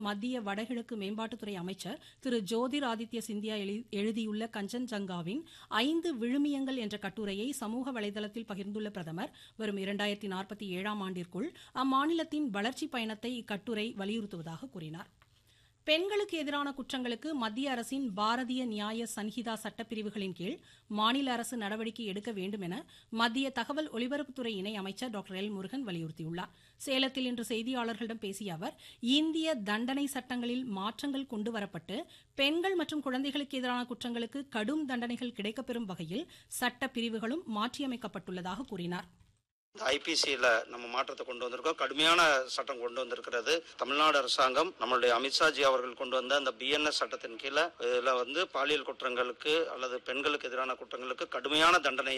மத்திய வடகிழக்கு மேம்பாட்டுத்துறை அமைச்சர் திரு ஜோதிர் ஆதித்ய சிந்தியா எழு- எழுதியுள்ள கஞ்சன்ஜங்காவின் ஐந்து விழுமியங்கள் என்ற கட்டுரையை சமூக வலைதளத்தில் பகிர்ந்துள்ள பிரதமர் வரும் இரண்டாயிரத்தி நாற்பத்தி ஏழாம் ஆண்டிற்குள் அம்மாநிலத்தின் வளர்ச்சி பயணத்தை இக்கட்டுரை வலியுறுத்துவதாக கூறினார் பெண்களுக்கு எதிரான குற்றங்களுக்கு மத்திய அரசின் பாரதிய நியாய சன்ஹிதா சட்டப்பிரிவுகளின் கீழ் மாநில அரசு நடவடிக்கை எடுக்க வேண்டும் என மத்திய தகவல் ஒலிபரப்புத்துறை இணை அமைச்சர் டாக்டர் எல் முருகன் வலியுறுத்தியுள்ளார் சேலத்தில் இன்று செய்தியாளர்களிடம் பேசிய அவர் இந்திய தண்டனை சட்டங்களில் மாற்றங்கள் கொண்டுவரப்பட்டு பெண்கள் மற்றும் குழந்தைகளுக்கு எதிரான குற்றங்களுக்கு கடும் தண்டனைகள் கிடைக்கப்பெறும் வகையில் சட்டப்பிரிவுகளும் மாற்றியமைக்கப்பட்டுள்ளதாக கூறினார் இந்த ஐபிசியில் நம்ம மாற்றத்தை கொண்டு வந்திருக்கோம் கடுமையான சட்டம் கொண்டு வந்திருக்கிறது தமிழ்நாடு அரசாங்கம் நம்மளுடைய அமித்ஷாஜி அவர்கள் கொண்டு வந்த அந்த பிஎன்எஸ் சட்டத்தின் கீழே இதில் வந்து பாலியல் குற்றங்களுக்கு அல்லது பெண்களுக்கு எதிரான குற்றங்களுக்கு கடுமையான தண்டனை